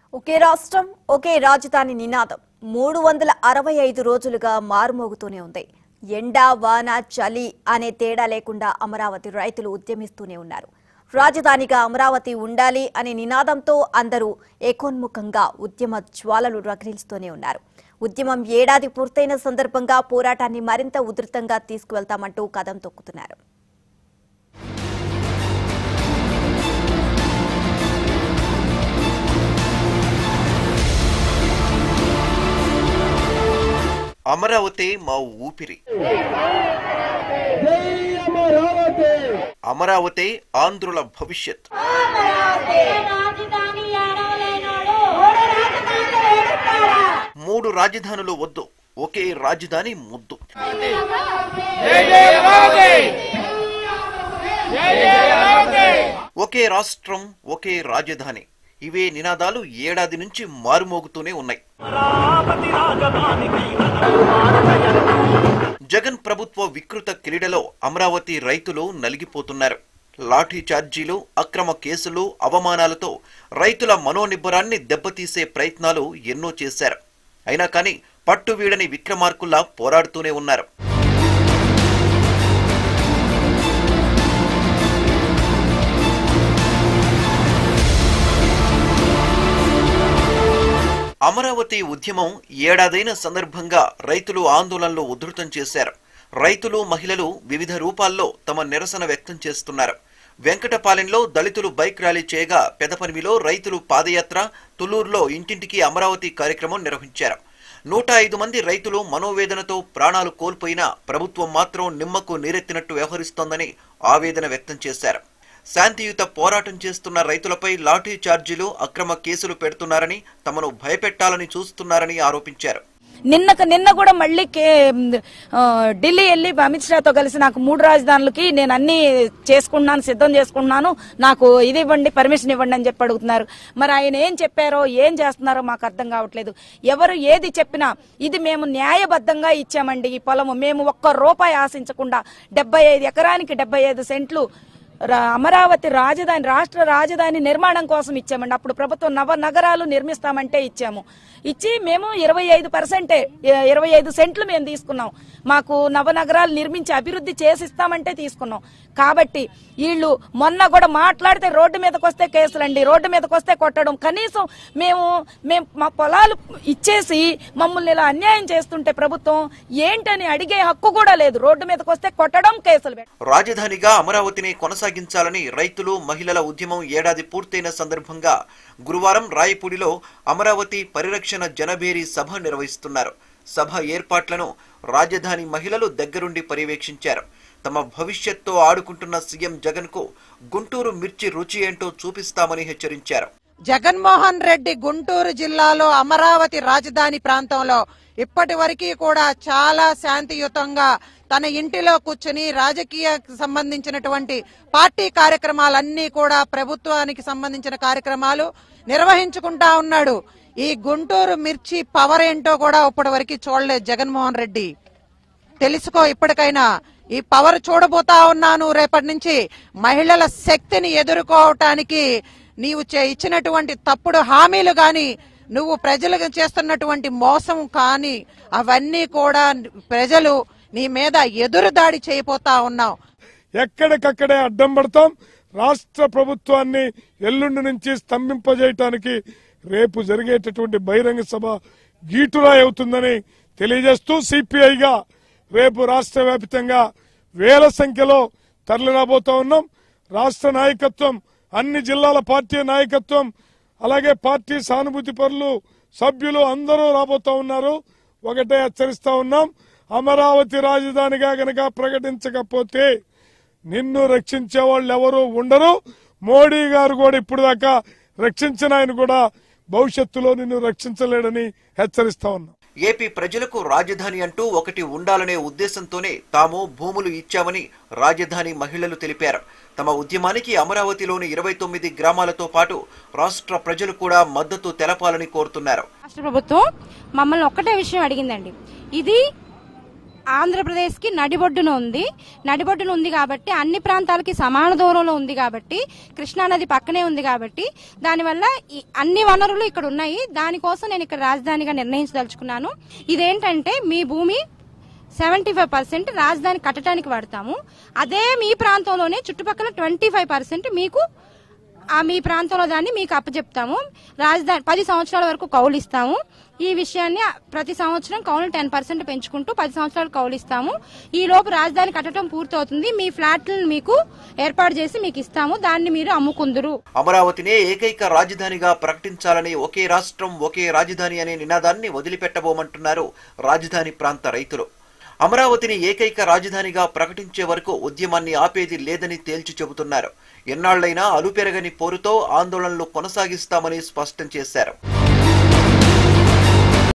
ఒకే రాష్ట్రం ఒకే రాజధాని నినాదం మూడు వందల అరవై ఐదు రోజులుగా మారుమోగుతూనే ఉంది ఎండ వాన చలి అనే తేడా లేకుండా అమరావతి రైతులు ఉద్యమిస్తూనే ఉన్నారు రాజధానిగా అమరావతి ఉండాలి అనే నినాదంతో అందరూ ఏకోన్ముఖంగా ఉద్యమ జ్వాలలు రగిలిస్తూనే ఉన్నారు ఉద్యమం ఏడాది పూర్తయిన సందర్భంగా పోరాటాన్ని మరింత ఉధృతంగా తీసుకువెళ్తామంటూ కదం తొక్కుతున్నారు అమరావతి మా ఊపిరి అమరావతి ఆంధ్రుల భవిష్యత్ రాజధాని ఏడవలేనోడు ఓడు రాజధాని ఏడుస్తాడా మూడు రాజధానులు వద్దు ఒకే రాజధాని ముద్దు ఒకే రాష్ట్రం ఒకే రాజధాని ఇవే నినాదాలు ఏడాది నుంచి మారుమోగుతూనే ఉన్నాయి జగన్ ప్రభుత్వ వికృత క్రీడలో అమరావతి రైతులు నలిగిపోతున్నారు లాఠీ ఛార్జీలు అక్రమ కేసులు అవమానాలతో రైతుల మనోనిబ్బరాన్ని దెబ్బతీసే ప్రయత్నాలు ఎన్నో చేశారు అయినా కానీ పట్టు వీడని విక్రమార్కుల్లా పోరాడుతూనే ఉన్నారు అమరావతి ఉద్యమం ఏడాదైన సందర్భంగా రైతులు ఆందోళనలు ఉధృతం చేశారు రైతులు మహిళలు వివిధ రూపాల్లో తమ నిరసన వ్యక్తం చేస్తున్నారు వెంకటపాలెంలో దళితులు బైక్ ర్యాలీ చేయగా పెదపనిమిలో రైతులు పాదయాత్ర తుళ్లూరులో ఇంటింటికి అమరావతి కార్యక్రమం నిర్వహించారు నూట ఐదు మంది రైతులు మనోవేదనతో ప్రాణాలు కోల్పోయినా ప్రభుత్వం మాత్రం నిమ్మకు నీరెత్తినట్టు వ్యవహరిస్తోందని ఆవేదన వ్యక్తం చేశారు శాంతియుత పోరాటం చేస్తున్న రైతులపై లాఠీ ఛార్జీలు అక్రమ కేసులు పెడుతున్నారని తమను భయపెట్టాలని చూస్తున్నారని ఆరోపించారు నిన్నకు నిన్న కూడా మళ్ళీ కే ఆ, ఢిల్లీ వెళ్ళి అమిత్ షాతో కలిసి నాకు మూడు రాజధానులకి నేను అన్ని చేసుకున్నాను సిద్ధం చేసుకున్నాను నాకు ఇది ఇవ్వండి పర్మిషన్ ఇవ్వండి అని చెప్పి అడుగుతున్నారు మరి ఆయన ఏం చెప్పారో ఏం చేస్తున్నారో మాకు అర్థం కావట్లేదు ఎవరు ఏది చెప్పినా ఇది మేము న్యాయబద్ధంగా ఇచ్చామండి ఈ పొలము మేము ఒక్క రూపాయి ఆశించకుండా డెబ్బై ఐదు ఎకరానికి డెబ్బై ఐదు సెంట్లు రా- అమరావతి రాజధాని రాష్ట్ర రాజధాని నిర్మాణం కోసం ఇచ్చామండి అప్పుడు ప్రభుత్వం నవ నగరాలు నిర్మిస్తామంటే ఇచ్చాము ఇచ్చి మేము ఇరవై ఐదు పర్సెంటే ఇరవై ఐదు సెంట్లు మేము తీసుకున్నాం మాకు నవ నగరాలు నిర్మించి అభివృద్ధి చేసిస్తామంటే తీసుకున్నాం కాబట్టి వీళ్ళు మొన్న కూడా మాట్లాడితే రోడ్డు మీదకి వస్తే కేసులండి రోడ్డు మీదకి వస్తే కొట్టడం కనీసం మేము మేము మా పొలాలు ఇచ్చేసి మమ్మల్ని ఇలా అన్యాయం చేస్తుంటే ప్రభుత్వం ఏంటని అడిగే హక్కు కూడా లేదు రోడ్డు మీదకి వస్తే కొట్టడం కేసులు పెట్టడం. రాజధానిగా అమరావతిని కొనసాగించాలని రైతులు మహిళల ఉద్యమం ఏడాది పూర్తయిన సందర్భంగా గురువారం రాయపూడిలో అమరావతి పరిరక్షణ జనభేరీ సభ నిర్వహిస్తున్నారు సభ ఏర్పాట్లను రాజధాని మహిళలు దగ్గరుండి పర్యవేక్షించారు తమ భవిష్యత్తో ఆడుకుంటున్న సీఎం జగన్ కు గుంటూరు మిర్చి రుచి ఏంటో చూపిస్తామని హెచ్చరించారు జగన్మోహన్ రెడ్డి గుంటూరు జిల్లాలో అమరావతి రాజధాని ప్రాంతంలో ఇప్పటి వరకు కూడా చాలా శాంతియుతంగా తన ఇంటిలో కూర్చుని రాజకీయ సంబంధించినటువంటి పార్టీ కార్యక్రమాలన్నీ కూడా ప్రభుత్వానికి సంబంధించిన కార్యక్రమాలు నిర్వహించుకుంటా ఉన్నాడు ఈ గుంటూరు మిర్చి పవర్ ఏంటో కూడా ఇప్పటి వరకు చూడలేదు జగన్మోహన్ రెడ్డి తెలుసుకో ఇప్పటికైనా ఈ పవర్ చూడబోతా ఉన్నాను రేపటి నుంచి మహిళల శక్తిని ఎదుర్కోవటానికి నీవు చే- ఇచ్చినటువంటి తప్పుడు హామీలు గాని నువ్వు ప్రజలకు చేస్తున్నటువంటి మోసం కానీ అవన్నీ కూడా ప్రజలు నీ మీద ఎదురు దాడి చేయబోతా ఉన్నావు ఎక్కడికక్కడే అడ్డం పడతాం రాష్ట్ర ప్రభుత్వాన్ని ఎల్లుండి నుంచి స్తంభింపజేయటానికి రేపు జరిగేటటువంటి బహిరంగ సభ గీటురాయి అవుతుందని తెలియజేస్తూ సిపిఐగా రేపు రాష్ట్ర వ్యాప్తంగా వేల సంఖ్యలో తరలి రాబోతా ఉన్నాం రాష్ట్ర నాయకత్వం అన్ని జిల్లాల పార్టీ నాయకత్వం అలాగే పార్టీ సానుభూతి పరులు సభ్యులు అందరూ రాబోతా ఉన్నారు ఒకటే హెచ్చరిస్తా ఉన్నాం అమరావతి రాజధానిగా గనక ప్రకటించకపోతే నిన్ను రక్షించే వాళ్ళు ఎవరు ఉండరు మోడీ గారు కూడా ఇప్పుడు దాకా రక్షించిన ఆయన కూడా భవిష్యత్తులో నిన్ను రక్షించలేడని హెచ్చరిస్తా ఉన్నాం ఏపీ ప్రజలకు రాజధాని అంటూ ఒకటి ఉండాలనే ఉద్దేశంతోనే తాము భూములు ఇచ్చామని రాజధాని మహిళలు తెలిపారు తమ ఉద్యమానికి అమరావతిలోని ఇరవై తొమ్మిది గ్రామాలతో పాటు రాష్ట్ర ప్రజలు కూడా మద్దతు తెలపాలని కోరుతున్నారు రాష్ట్ర ప్రభుత్వం మమ్మల్ని ఒక్కటే విషయం అడిగిందండి ఇది ఆంధ్రప్రదేశ్కి నడిబొడ్డున ఉంది నడిబొడ్డున ఉంది కాబట్టి అన్ని ప్రాంతాలకి సమాన దూరంలో ఉంది కాబట్టి కృష్ణానది పక్కనే ఉంది కాబట్టి దానివల్ల ఈ అన్ని వనరులు ఇక్కడ ఉన్నాయి దానికోసం నేను ఇక్కడ రాజధానిగా నిర్ణయించదలుచుకున్నాను ఇదేంటంటే మీ భూమి సెవెంటీ ఫైవ్ పర్సెంట్ రాజధాని కట్టడానికి వాడతాము అదే మీ ప్రాంతంలోనే చుట్టుపక్కల ట్వంటీ ఫైవ్ పర్సెంట్ మీకు ఆ మీ ప్రాంతంలో దాన్ని మీకు అప్పచెప్తాము రాజధాని పది సంవత్సరాల వరకు కౌలు ఇస్తాము ఈ విషయాన్ని ప్రతి సంవత్సరం కౌలు టెన్ పర్సెంట్ పెంచుకుంటూ పది సంవత్సరాలు కౌలు ఇస్తాము ఈ లోపు రాజధాని కట్టడం పూర్తవుతుంది మీ ఫ్లాట్లను మీకు ఏర్పాటు చేసి మీకు ఇస్తాము దాన్ని మీరు అమ్ముకుందురు అమరావతినే ఏకైక రాజధానిగా ప్రకటించాలని ఒకే రాష్ట్రం ఒకే రాజధాని అనే నినాదాన్ని వదిలిపెట్టబోమంటున్నారు రాజధాని ప్రాంత రైతులు అమరావతిని ఏకైక రాజధానిగా ప్రకటించే వరకు ఉద్యమాన్ని ఆపేది లేదని తేల్చి చెబుతున్నారు ఎన్నాళ్లైనా అలుపెరగని పోరుతో ఆందోళనలు కొనసాగిస్తామని స్పష్టం చేశారు